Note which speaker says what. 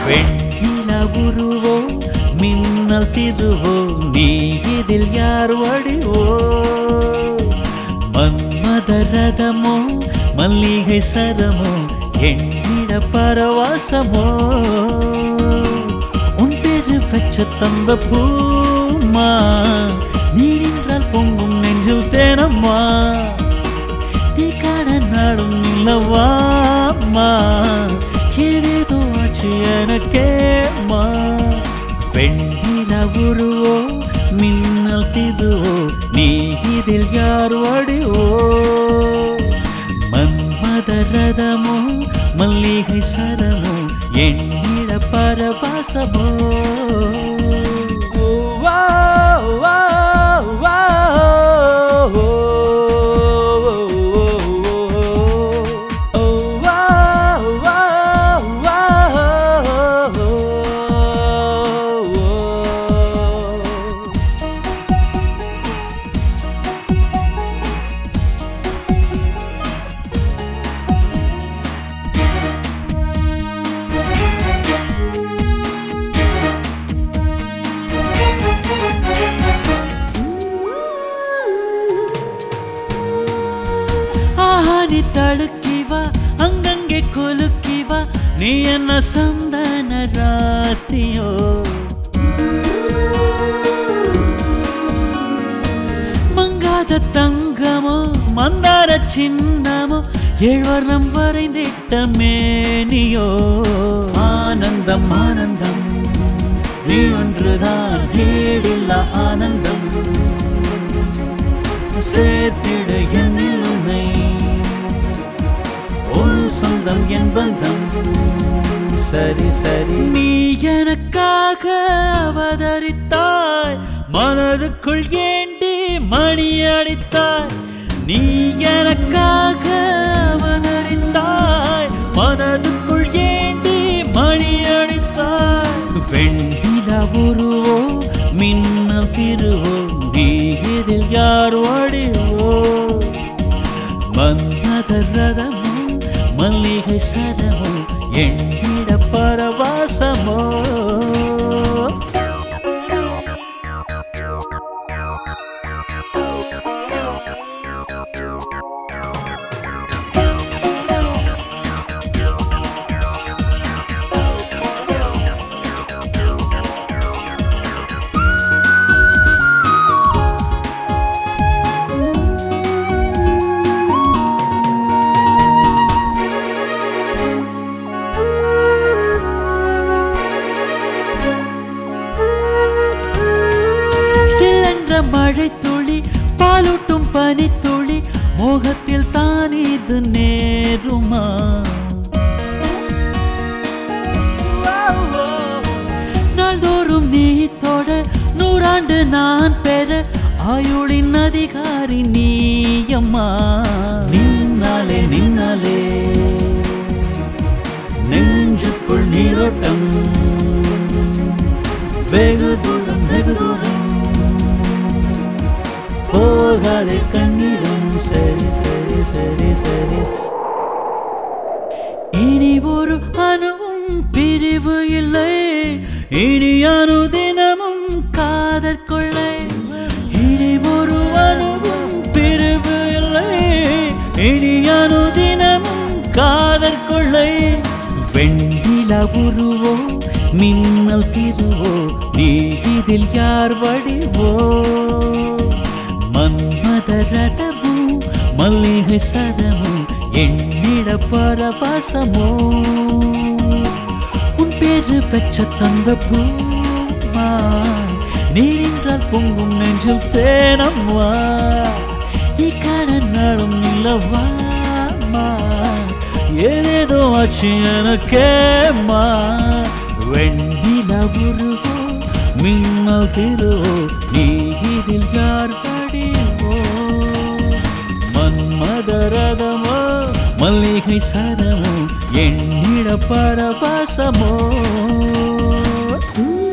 Speaker 1: வெண்ணில உருவோ மின்னல் திருவோ நீ இதில் யார் வடிவோ மன்மத ரதமோ மல்லிகை சரமோ எண்ணிட பரவாசமோ உன் பேரு வச்ச தந்த பூமா நீ நின்றால் பொங்கும் நெஞ்சில் தேனம்மா நீ காண நாடும் இல்லவாமா ஏதேதோ ஆச்சு எனக்கேம்மா வெண்ணில உருவோ மின்னல் திதுவோ நீ இதில் யார் வடிவோ மன்மத ரதமோ மல்லிகை சரமோ எண்ணிட பரவாசமோ வா, வா, வா, ஓ, வா, வா, வா, ஓ. ஆஹா நீ தடுக்கி வா அங்கங்கே கொலுக்கி வா நீ என்ன சந்தன ராசியோ மங்காத தங்கமோ மந்தார சின்னமோ ஏழ்வர்ணம் வரைந்திட்ட மேனியோ ஆனந்தம் ஆனந்தம் நீ ஒன்றுதான் கேடில்ல ஆனந்தம் சேர்த்திடு என்னில் உன்னை ஒரு சொந்தம் என் பந்தம் சரி சரி நீ எனக்காக அவதரித்தாய் மனதுக்குள் ஏண்டி மணி அடித்தாய் நீ எனக்காக அவதரித்தாய் மனதுக்குள் ஏண்டி மணி அடித்தாய் வெண்ணில உருவோ மின்னல் திருவோ நீ இதில் யார் வடிவோ மன்மத ரதமோ மல்லிகை சரமோ எண்ணிட பரவாசமோ சிலன்ற மழை துளி பாலூட்டும் பனித்துளி மோகத்தில் தான் இது நேருமா நாள்தோறும் நீ தொட நூறாண்டு நான் பெற ஆயுளின் அதிகாரி நீயம்மா நின்னாலே நின்னாலே நெஞ்சுக்குள் நீரோட்டம் வெகு தூரம் வெகு தூரம் போகாதே கண்ணீரும் சரி சரி சரி சரி இனி ஒரு அணுவும் பிரிவு இல்லை இனி அனுதினமும் காதற் கொள்ளை இனி ஒரு அணுவும் பிரிவு இல்லை இனி அனுதினமும் காதற் கொள்ளை வெண்ணில உருவோ மின்னல் திருவோ நீ இதில் யார் வடிவோ மன்மத ரதமோ மல்லிகை சரமோ எண்ணிட பரவசமோ உன் பேரு வச்ச தந்த பூமா நீ நின்றால் பொங்கும் நெஞ்சில் தேனம்மா இக்கான நாளும் நிலவாமா ஏதேதோ ஆச்சு எனக்கேம்மா வெண்ணில உருவோ மின்னல் திருவோ நீ இதில் யார் படிவோ மன்மத ரதமோ மல்லிகை சரமோ எண்ணிட பரவசமோ
Speaker 2: Ooh.